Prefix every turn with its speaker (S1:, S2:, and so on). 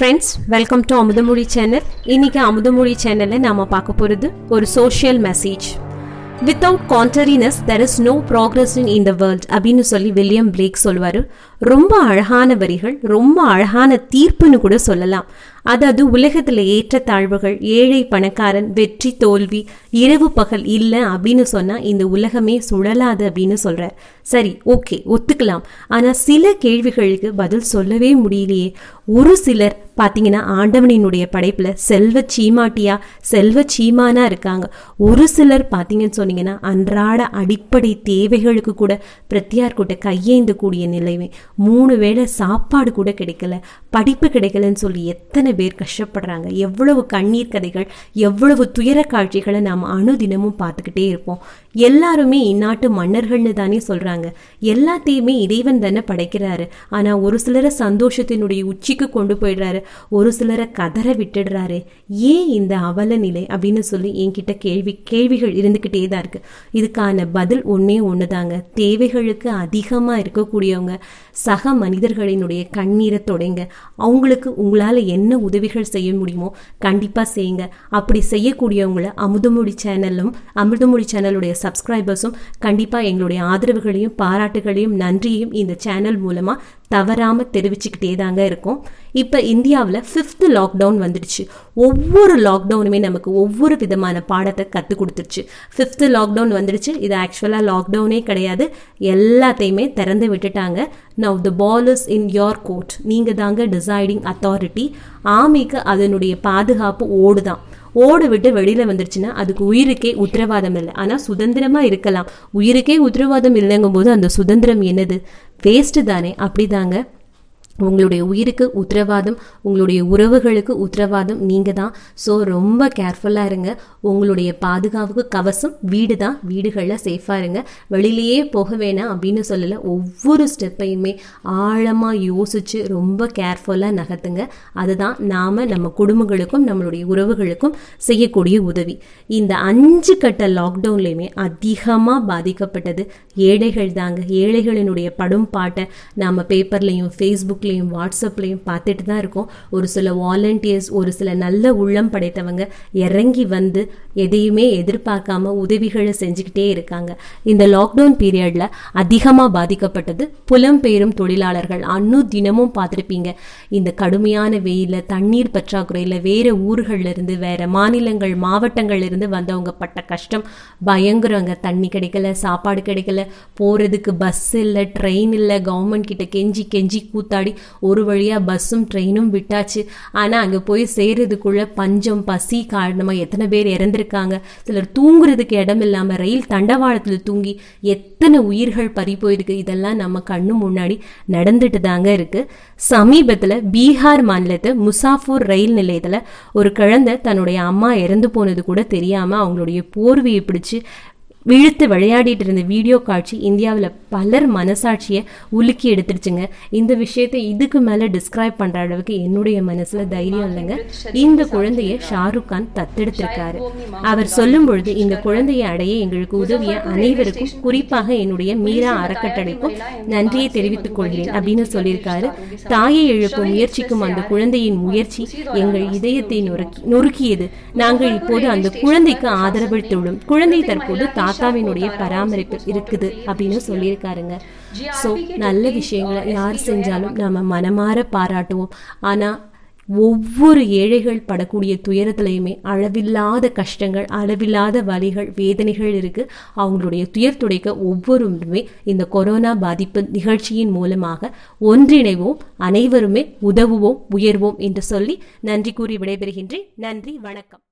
S1: friends welcome to Amudhamozhi channel இன்னைக்கு அமுதமொழி சேனலில் நாம பார்க்க போகிறது ஒரு social message without contrariness there is no progress in இந்த வேர்ல்ட் அப்படின்னு சொல்லி வில்லியம் பிளேக் சொல்லுவார் ரொம்ப அழகான வரிகள் ரொம்ப அழகான தீர்ப்புன்னு கூட சொல்லலாம் அதாவது உலகத்தில் ஏற்றத்தாழ்வுகள் ஏழை பணக்காரன் வெற்றி தோல்வி இரவு பகல் இல்லை அப்படின்னு சொன்னால் இந்த உலகமே சுழலாது அப்படின்னு சொல்கிறார் சரி ஓகே ஒத்துக்கலாம் ஆனால் சில கேள்விகளுக்கு பதில் சொல்லவே முடியலையே ஒரு சிலர் பார்த்தீங்கன்னா ஆண்டவனினுடைய படைப்பில் செல்வ சீமாட்டியா செல்வ சீமானா இருக்காங்க ஒரு சிலர் பார்த்தீங்கன்னு சொன்னீங்கன்னா அன்றாட அடிப்படை தேவைகளுக்கு கூட பிரத்தியார் கூட்ட கையேந்து கூடிய நிலைமை மூணு வேளை சாப்பாடு கூட கிடைக்கல படிப்பு கிடைக்கலன்னு சொல்லி எத்தனை பேர் கஷ்டப்படுறாங்க எவ்வளவு கண்ணீர் கதைகள் எவ்வளவு துயர காட்சிகளை நாம் அணுதினமும் பார்த்துக்கிட்டே இருப்போம் எல்லாருமே இந்நாட்டு மன்னர்கள்னு தானே சொல்றாங்க எல்லாத்தையுமே இறைவன் தானே படைக்கிறாரு ஆனா ஒரு சிலரை சந்தோஷத்தினுடைய உச்சிக்கு கொண்டு போயிடுறாரு ஒரு சிலரை கதற விட்டுடுறாரு ஏன் இந்த அவல நிலை அப்படின்னு சொல்லி என்கிட்ட கேள்வி கேள்விகள் இருந்துக்கிட்டே தான் இருக்கு இதுக்கான பதில் ஒன்னே ஒண்ணுதாங்க தேவைகளுக்கு அதிகமா இருக்கக்கூடியவங்க சக மனிதர்களினுடைய கண்ணீரை தொடங்க அவங்களுக்கு உங்களால என்ன உதவிகள் செய்ய முடியுமோ கண்டிப்பா செய்யுங்க அப்படி செய்யக்கூடியவங்கள அமுதமொழி சேனலும் அமிர்தமொழி சேனலுடைய சப்ஸ்கிரைபர்ஸும் கண்டிப்பா எங்களுடைய ஆதரவுகளையும் பாராட்டுகளையும் நன்றியையும் இந்த சேனல் மூலமா தவறாம தெரிவிச்சுக்கிட்டே தாங்க இருக்கும் இப்போ இந்தியாவில் ஃபிஃப்த் லாக்டவுன் வந்துடுச்சு ஒவ்வொரு லாக்டவுனுமே நமக்கு ஒவ்வொரு விதமான பாடத்தை கற்றுக் கொடுத்துருச்சு ஃபிஃப்த் லாக்டவுன் வந்துடுச்சு இது ஆக்சுவலாக லாக்டவுனே கிடையாது எல்லாத்தையுமே திறந்து விட்டுட்டாங்க now the ball is in your court நீங்கள் தாங்க டிசைடிங் அத்தாரிட்டி ஆமிக்கு அதனுடைய பாதுகாப்பு ஓடுதான் ஓடு விட்டு வெளியில வந்துருச்சுன்னா அதுக்கு உயிருக்கே உத்தரவாதம் இல்லை ஆனா சுதந்திரமா இருக்கலாம் உயிருக்கே உத்தரவாதம் இல்லைங்கும் போது அந்த சுதந்திரம் என்னது வேஸ்ட் தானே அப்படிதாங்க உங்களுடைய உயிருக்கு உத்தரவாதம் உங்களுடைய உறவுகளுக்கு உத்தரவாதம் நீங்கள் தான் ஸோ ரொம்ப கேர்ஃபுல்லாக இருங்க உங்களுடைய பாதுகாப்புக்கு கவசம் வீடு தான் வீடுகளில் சேஃபாக இருங்க வெளியிலேயே போக வேணாம் அப்படின்னு சொல்லலை ஒவ்வொரு ஸ்டெப்பையுமே ஆழமாக யோசித்து ரொம்ப கேர்ஃபுல்லாக நகர்த்துங்க அதுதான் நாம் நம்ம குடும்பங்களுக்கும் நம்மளுடைய உறவுகளுக்கும் செய்யக்கூடிய உதவி இந்த அஞ்சு கட்ட லாக்டவுன்லேயுமே அதிகமாக பாதிக்கப்பட்டது ஏழைகள் தாங்க ஏழைகளினுடைய படும் பாட்டை நாம் பேப்பர்லேயும் ஃபேஸ்புக்லேயும் வாட்ஸ்அப்லேயும் பார்த்துட்டு தான் இருக்கோம் ஒரு சில வாலண்டியர்ஸ் ஒரு சில நல்ல உள்ளம் படைத்தவங்க இறங்கி வந்து எதையுமே எதிர்பார்க்காம உதவிகளை செஞ்சுக்கிட்டே இருக்காங்க இந்த லாக்டவுன் பீரியடில் அதிகமாக பாதிக்கப்பட்டது புலம்பெயரும் தொழிலாளர்கள் அன்னு தினமும் பார்த்துருப்பீங்க இந்த கடுமையான வெயிலில் தண்ணீர் பற்றாக்குறையில் வேறு ஊர்களில் இருந்து வேற மாநிலங்கள் மாவட்டங்கள்ல இருந்து வந்தவங்க பட்ட கஷ்டம் பயங்கரங்க தண்ணி கிடைக்கல சாப்பாடு கிடைக்கல போகிறதுக்கு பஸ் இல்லை ட்ரெயின் இல்லை கவர்மெண்ட் கிட்ட கெஞ்சி கெஞ்சி கூத்தாடி ஒரு வழியாக பஸ்ஸும் ட்ரெயினும் விட்டாச்சு ஆனால் அங்கே போய் சேர்றதுக்குள்ள பஞ்சம் பசி காரணமாக எத்தனை பேர் இறந்துருக்காங்க சிலர் தூங்குறதுக்கு இடம் இல்லாமல் ரயில் தண்டவாளத்தில் தூங்கி எத்தனை உயிர்கள் பறி போயிருக்கு இதெல்லாம் நம்ம கண்ணு முன்னாடி நடந்துட்டு தாங்க இருக்கு சமீபத்தில் பீகார் மாநிலத்தை முசாஃபூர் ரயில் நிலையத்தில் ஒரு குழந்தை தன்னுடைய அம்மா இறந்து போனது கூட தெரியாமல் அவங்களுடைய போர்வையை பிடிச்சு விழுத்து விளையாடிட்டு இருந்த வீடியோ காட்சி இந்தியாவில் பலர் மனசாட்சியை உலுக்கி எடுத்துருச்சுங்க இந்த விஷயத்தை இதுக்கு மேலே டிஸ்கிரைப் பண்ணுற அளவுக்கு என்னுடைய மனசில் தைரியம் இல்லைங்க இந்த குழந்தைய ஷாருக் கான் தத்தெடுத்திருக்காரு அவர் சொல்லும் பொழுது இந்த குழந்தையை அடைய எங்களுக்கு உதவிய அனைவருக்கும் குறிப்பாக என்னுடைய மீரா அறக்கட்டளைக்கும் நன்றியை தெரிவித்துக் கொள்கிறேன் அப்படின்னு சொல்லியிருக்காரு தாயை எழுப்பும் முயற்சிக்கும் அந்த குழந்தையின் முயற்சி எங்கள் இதயத்தை நொறுக்கி நொறுக்கியது நாங்கள் இப்போது அந்த குழந்தைக்கு ஆதரவளித்துள்ளோம் குழந்தை தற்போது தாத்தாவினுடைய பராமரிப்பு இருக்குது அப்படின்னு சொல்லியிருக்காருங்க ஸோ நல்ல விஷயங்களை யார் செஞ்சாலும் நம்ம மனமாற பாராட்டுவோம் ஆனால் ஒவ்வொரு ஏழைகள் படக்கூடிய துயரத்திலையுமே அளவில்லாத கஷ்டங்கள் அளவில்லாத வலிகள் வேதனைகள் இருக்கு அவங்களுடைய துயர் துடைக்க ஒவ்வொருவருமே இந்த கொரோனா பாதிப்பு நிகழ்ச்சியின் மூலமாக ஒன்றிணைவோம் அனைவருமே உதவுவோம் உயர்வோம் என்று சொல்லி நன்றி கூறி விடைபெறுகின்றேன் நன்றி வணக்கம்